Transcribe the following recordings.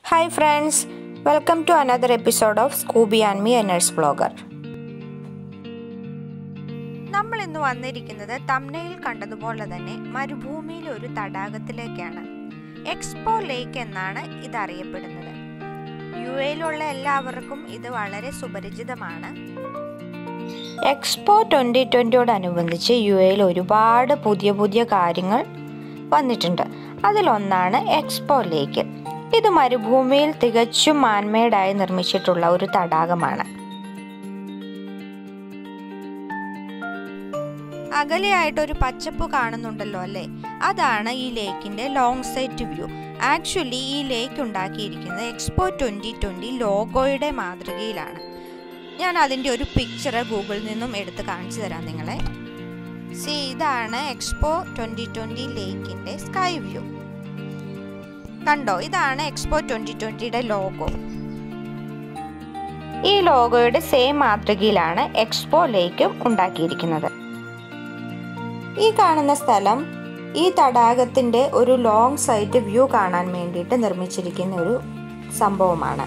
hi friends welcome to another episode of Scooby and me എന്നേഴ്സ് blogger നമ്മൾ ഇന്ന് വന്നിരിക്കുന്നത് തമ്നയിൽ കണ്ടതുപോലെ തന്നെ മരുഭൂമിയിലെ ഒരു തടാകത്തിലേക്കാണ് എക്സ്പോ ലേക്ക് എന്നാണ് ഇത് അറിയപ്പെടുന്നത് യു എയിലുള്ള എല്ലാവർക്കും ഇത് വളരെ സുപരിചിതമാണ് എക്സ്പോ ട്വൻ്റി ട്വൻ്റിയോടനുബന്ധിച്ച് യു എയിൽ ഒരുപാട് പുതിയ പുതിയ കാര്യങ്ങൾ വന്നിട്ടുണ്ട് അതിലൊന്നാണ് എക്സ്പോ ലേക്ക് ഇത് മരുഭൂമിയിൽ തികച്ചും മാൻമേഡായി നിർമ്മിച്ചിട്ടുള്ള ഒരു തടാകമാണ് അകലെയായിട്ട് ഒരു പച്ചപ്പ് കാണുന്നുണ്ടല്ലോ അല്ലേ അതാണ് ഈ ലേക്കിന്റെ ലോങ് സൈറ്റ് വ്യൂ ആക്ച്വലി ഈ ലേക്ക് ഉണ്ടാക്കിയിരിക്കുന്നത് എക്സ്പോ ട്വൻ്റി ട്വൻ്റി ലോഗോയുടെ മാതൃകയിലാണ് ഞാൻ അതിൻ്റെ ഒരു പിക്ചർ ഗൂഗിളിൽ നിന്നും എടുത്ത് കാണിച്ചു തരാം നിങ്ങളെ സി ഇതാണ് എക്സ്പോ ട്വൻ്റി ട്വൻ്റി ലേക്കിൻ്റെ സ്കൈ വ്യൂ കണ്ടോ ഇതാണ് എക്സ്പോ ട്വൻ്റി ട്വൻ്റിയുടെ ലോഗോ ഈ ലോഗോയുടെ സെയിം മാതൃകയിലാണ് എക്സ്പോ ലേക്കും ഉണ്ടാക്കിയിരിക്കുന്നത് ഈ കാണുന്ന സ്ഥലം ഈ തടാകത്തിൻ്റെ ഒരു ലോങ് സൈറ്റ് വ്യൂ കാണാൻ വേണ്ടിയിട്ട് നിർമ്മിച്ചിരിക്കുന്ന ഒരു സംഭവമാണ്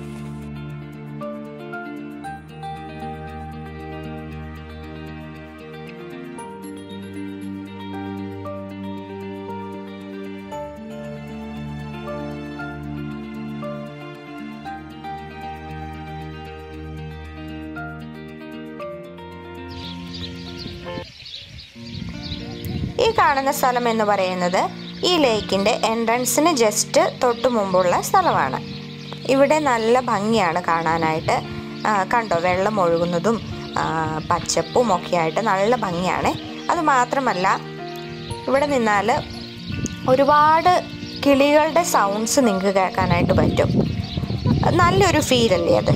ഈ കാണുന്ന സ്ഥലം എന്ന് പറയുന്നത് ഈ ലേക്കിൻ്റെ എൻട്രൻസിന് ജസ്റ്റ് തൊട്ട് മുമ്പുള്ള സ്ഥലമാണ് ഇവിടെ നല്ല ഭംഗിയാണ് കാണാനായിട്ട് ആ, കണ്ടോ വെള്ളം ഒഴുകുന്നതും ആ, പച്ചപ്പും ഒക്കെ ആയിട്ട് നല്ല ഭംഗിയാണ് അത് മാത്രമല്ല ഇവിടെ നിന്നാൽ ഒരുപാട് കിളികളുടെ സൗണ്ട്സ് നിങ്ങൾക്ക് കേൾക്കാനായിട്ട് പറ്റും നല്ലൊരു ഫീലല്ലേ അത്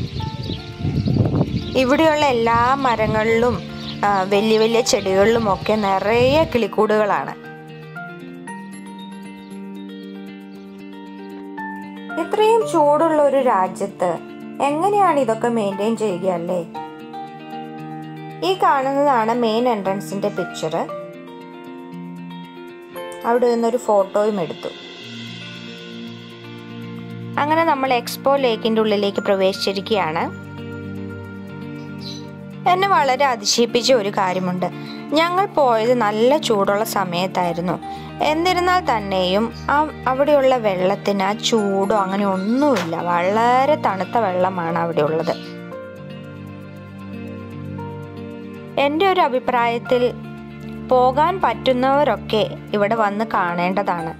ഇവിടെയുള്ള എല്ലാ മരങ്ങളിലും ആ, വലിയ വലിയ ചെടികളിലും ഒക്കെ നിറയെ കിളിക്കൂടുകളാണ് ഇത്രയും ചൂടുള്ള ഒരു രാജ്യത്ത് എങ്ങനെയാണ് ഇതൊക്കെ മെയിൻറ്റെയിൻ ചെയ്യുക അല്ലേ ഈ കാണുന്നതാണ് മെയിൻ എൻട്രൻസിന്റെ പിക്ചർ അവിടെ നിന്നൊരു ഫോട്ടോയും എടുത്തു അങ്ങനെ നമ്മൾ എക്സ്പോ ലേക്കിന്റെ ഉള്ളിലേക്ക് പ്രവേശിച്ചിരിക്കുകയാണ് എന്നെ വളരെ അതിശയിപ്പിച്ച ഒരു കാര്യമുണ്ട് ഞങ്ങൾ പോയത് നല്ല ചൂടുള്ള സമയത്തായിരുന്നു എന്നിരുന്നാൽ തന്നെയും ആ അവിടെയുള്ള വെള്ളത്തിന് ആ ചൂടോ അങ്ങനെ ഒന്നുമില്ല വളരെ തണുത്ത വെള്ളമാണ് അവിടെ ഉള്ളത് എൻ്റെ ഒരു അഭിപ്രായത്തിൽ പോകാൻ പറ്റുന്നവരൊക്കെ ഇവിടെ വന്ന് കാണേണ്ടതാണ്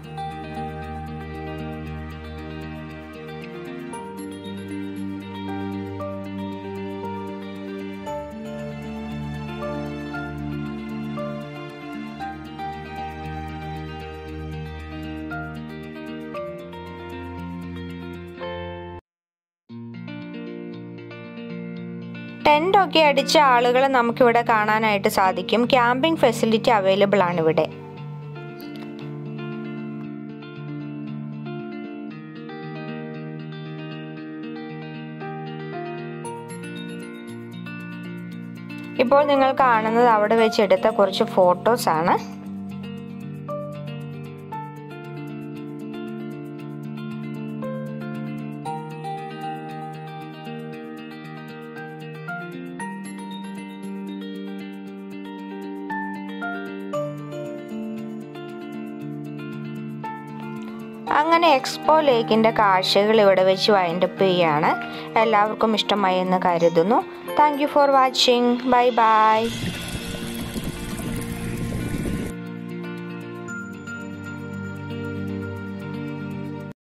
ടെൻ്റ് ഒക്കെ അടിച്ച ആളുകളെ നമുക്കിവിടെ കാണാനായിട്ട് സാധിക്കും ക്യാമ്പിംഗ് ഫെസിലിറ്റി അവൈലബിൾ ആണ് ഇവിടെ ഇപ്പോൾ നിങ്ങൾ കാണുന്നത് അവിടെ വെച്ച് എടുത്ത കുറച്ച് ഫോട്ടോസ് ആണ് അങ്ങനെ എക്സ്പോ ലേക്കിൻ്റെ കാഴ്ചകൾ ഇവിടെ വെച്ച് വൈൻഡപ്പ് ചെയ്യുകയാണ് എല്ലാവർക്കും ഇഷ്ടമായി എന്ന് കരുതുന്നു thank you for watching bye by